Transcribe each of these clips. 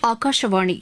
ಆಕಾಶವಾಣಿ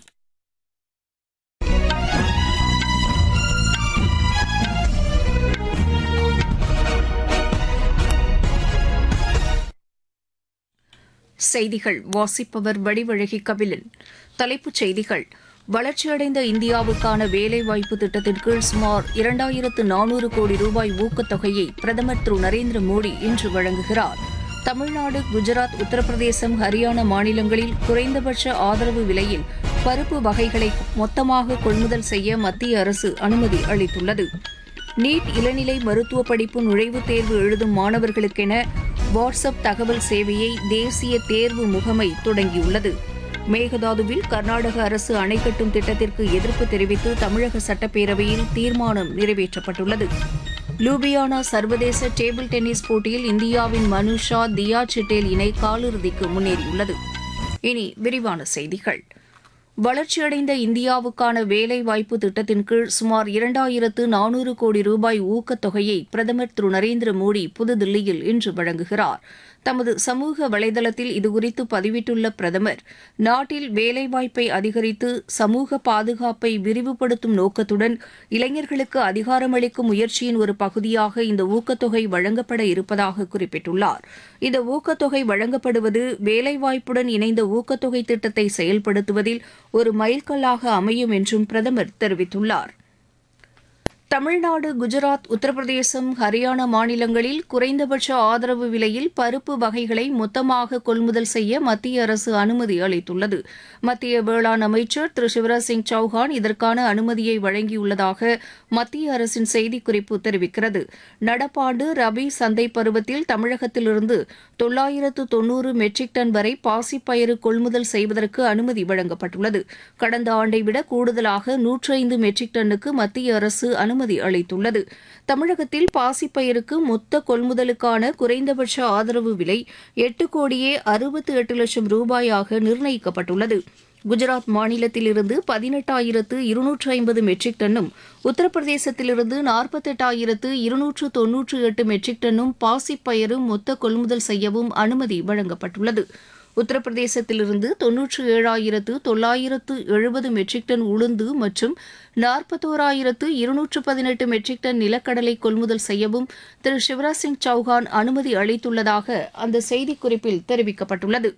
செய்திகள் வாசிப்பவர் வடிவழகி கபிலன் தலைப்புச் செய்திகள் வளர்ச்சியடைந்த இந்தியாவுக்கான வேலைவாய்ப்பு திட்டத்தின் கீழ் சுமார் இரண்டாயிரத்து நானூறு கோடி ரூபாய் ஊக்கத்தொகையை பிரதமர் திரு நரேந்திர மோடி இன்று வழங்குகிறார் தமிழ்நாடு குஜராத் உத்தரப்பிரதேசம் ஹரியானா மாநிலங்களில் குறைந்தபட்ச ஆதரவு விலையில் பருப்பு வகைகளை மொத்தமாக கொள்முதல் செய்ய மத்திய அரசு அனுமதி அளித்துள்ளது நீட் இளநிலை மருத்துவ படிப்பு நுழைவுத் தேர்வு எழுதும் மாணவர்களுக்கென வாட்ஸ்அப் தகவல் சேவையை தேசிய தேர்வு முகமை தொடங்கியுள்ளது மேகதாதுவில் கர்நாடக அரசு அணை கட்டும் திட்டத்திற்கு எதிர்ப்பு தெரிவித்து தமிழக சட்டப்பேரவையில் தீர்மானம் நிறைவேற்றப்பட்டுள்ளது லூபியானா சர்வதேச டேபிள் டென்னிஸ் போட்டியில் இந்தியாவின் மனுஷா தியா சிட்டேல் இணை காலிறுதிக்கு முன்னேறியுள்ளது இனி விரிவான செய்திகள் வளர்ச்சியடைந்த இந்தியாவுக்கான வேலைவாய்ப்பு திட்டத்தின் கீழ் சுமார் இரண்டாயிரத்து நானூறு கோடி ரூபாய் ஊக்கத்தொகையை பிரதமர் திரு நரேந்திர மோடி புதுதில்லியில் இன்று வழங்குகிறார் தமது சமூக வலைதளத்தில் இதுகுறித்து பதிவிட்டுள்ள பிரதமர் நாட்டில் வேலைவாய்ப்பை அதிகரித்து சமூக பாதுகாப்பை விரிவுபடுத்தும் நோக்கத்துடன் இளைஞர்களுக்கு அதிகாரமளிக்கும் முயற்சியின் ஒரு பகுதியாக இந்த ஊக்கத்தொகை வழங்கப்பட இருப்பதாக குறிப்பிட்டுள்ளார் இந்த ஊக்கத்தொகை வழங்கப்படுவது வேலைவாய்ப்புடன் இணைந்த ஊக்கத்தொகை திட்டத்தை செயல்படுத்துவதில் ஒரு மைல்கல்லாக அமையும் என்றும் பிரதமர் தெரிவித்துள்ளார் தமிழ்நாடு குஜராத் உத்தரப்பிரதேசம் ஹரியானா மாநிலங்களில் குறைந்தபட்ச ஆதரவு விலையில் பருப்பு வகைகளை மொத்தமாக கொள்முதல் செய்ய மத்திய அரசு அனுமதி அளித்துள்ளது மத்திய வேளாண் அமைச்சர் திரு சிவராஜ் சிங் சௌஹான் இதற்கான அனுமதியை வழங்கியுள்ளதாக மத்திய அரசின் செய்திக்குறிப்பு தெரிவிக்கிறது நடப்பாண்டு ரபி சந்தை பருவத்தில் தமிழகத்திலிருந்து தொள்ளாயிரத்து தொன்னூறு மெட்ரிக் டன் வரை பாசிப்பயிறு கொள்முதல் செய்வதற்கு அனுமதி வழங்கப்பட்டுள்ளது கடந்த ஆண்டை விட கூடுதலாக நூற்று ஐந்து மெட்ரிக் டன்னுக்கு மத்திய அரசு அனுமதி அளித்துள்ளது தமிழகத்தில் பாசிப்பயிருக்கு மொத்த கொள்முதலுக்கான குறைந்தபட்ச ஆதரவு விலை எட்டு கோடியே அறுபத்து எட்டு லட்சம் ரூபாயாக நிர்ணயிக்கப்பட்டுள்ளது குஜராத் மாநிலத்திலிருந்து பதினெட்டாயிரத்து இருநூற்று ஐம்பது மெட்ரிக் டன்னும் உத்தரப்பிரதேசத்திலிருந்து நாற்பத்தெட்டாயிரத்து இருநூற்று தொன்னூற்று எட்டு மெட்ரிக் டன்னும் பாசிப்பயிறு மொத்த கொள்முதல் செய்யவும் அனுமதி வழங்கப்பட்டுள்ளது உத்தரப்பிரதேசத்திலிருந்து தொன்னூற்று ஏழாயிரத்து தொள்ளாயிரத்து எழுபது மெட்ரிக் டன் உளுந்து மற்றும் நாற்பத்தோராயிரத்து இருநூற்று பதினெட்டு மெட்ரிக் டன் நிலக்கடலை கொள்முதல் செய்யவும் திரு சிவராஜ் சிங் சௌஹான் அனுமதி அளித்துள்ளதாக அந்த செய்திக்குறிப்பில் தெரிவிக்கப்பட்டுள்ளது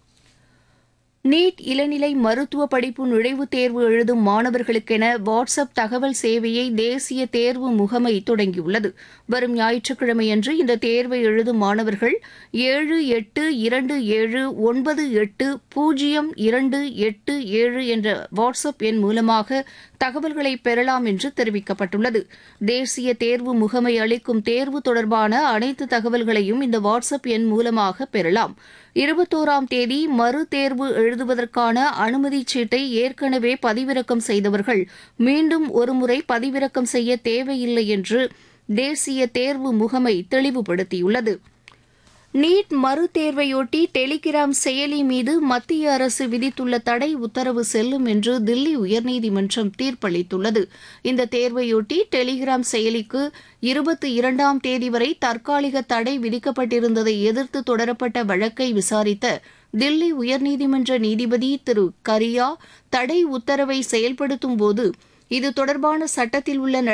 நீட் இளநிலை மருத்துவ படிப்பு நுழைவுத் தேர்வு எழுதும் மாணவர்களுக்கென வாட்ஸ்அப் தகவல் சேவையை தேசிய தேர்வு முகமை தொடங்கியுள்ளது வரும் ஞாயிற்றுக்கிழமையன்று இந்த தேர்வை எழுதும் மாணவர்கள் ஏழு எட்டு இரண்டு ஏழு ஒன்பது எட்டு பூஜ்ஜியம் இரண்டு எட்டு ஏழு என்ற வாட்ஸ்அப் எண் மூலமாக தகவல்களை பெறலாம் என்று தெரிவிக்கப்பட்டுள்ளது தேசிய தேர்வு முகமை அளிக்கும் தேர்வு தொடர்பான அனைத்து தகவல்களையும் இந்த வாட்ஸ்அப் எண் மூலமாக பெறலாம் இருபத்தோராம் தேதி மறு தேர்வு எழுதுவதற்கான அனுமதிச் சீட்டை ஏற்கனவே பதிவிறக்கம் செய்தவர்கள் மீண்டும் ஒருமுறை பதிவிறக்கம் செய்ய தேவையில்லை என்று தேசிய தேர்வு முகமை தெளிவுபடுத்தியுள்ளது நீட் மறுதேர்வையொட்டி டெலிகிராம் செயலி மீது மத்திய அரசு விதித்துள்ள தடை உத்தரவு செல்லும் என்று தில்லி உயர்நீதிமன்றம் தீர்ப்பளித்துள்ளது இந்த தேர்வையொட்டி டெலிகிராம் செயலிக்கு இருபத்தி இரண்டாம் தேதி வரை தற்காலிக தடை விதிக்கப்பட்டிருந்ததை எதிர்த்து தொடரப்பட்ட வழக்கை விசாரித்த தில்லி உயர்நீதிமன்ற நீதிபதி திரு கரியா தடை உத்தரவை செயல்படுத்தும் போது இது தொடர்பான சட்டத்தில் உள்ள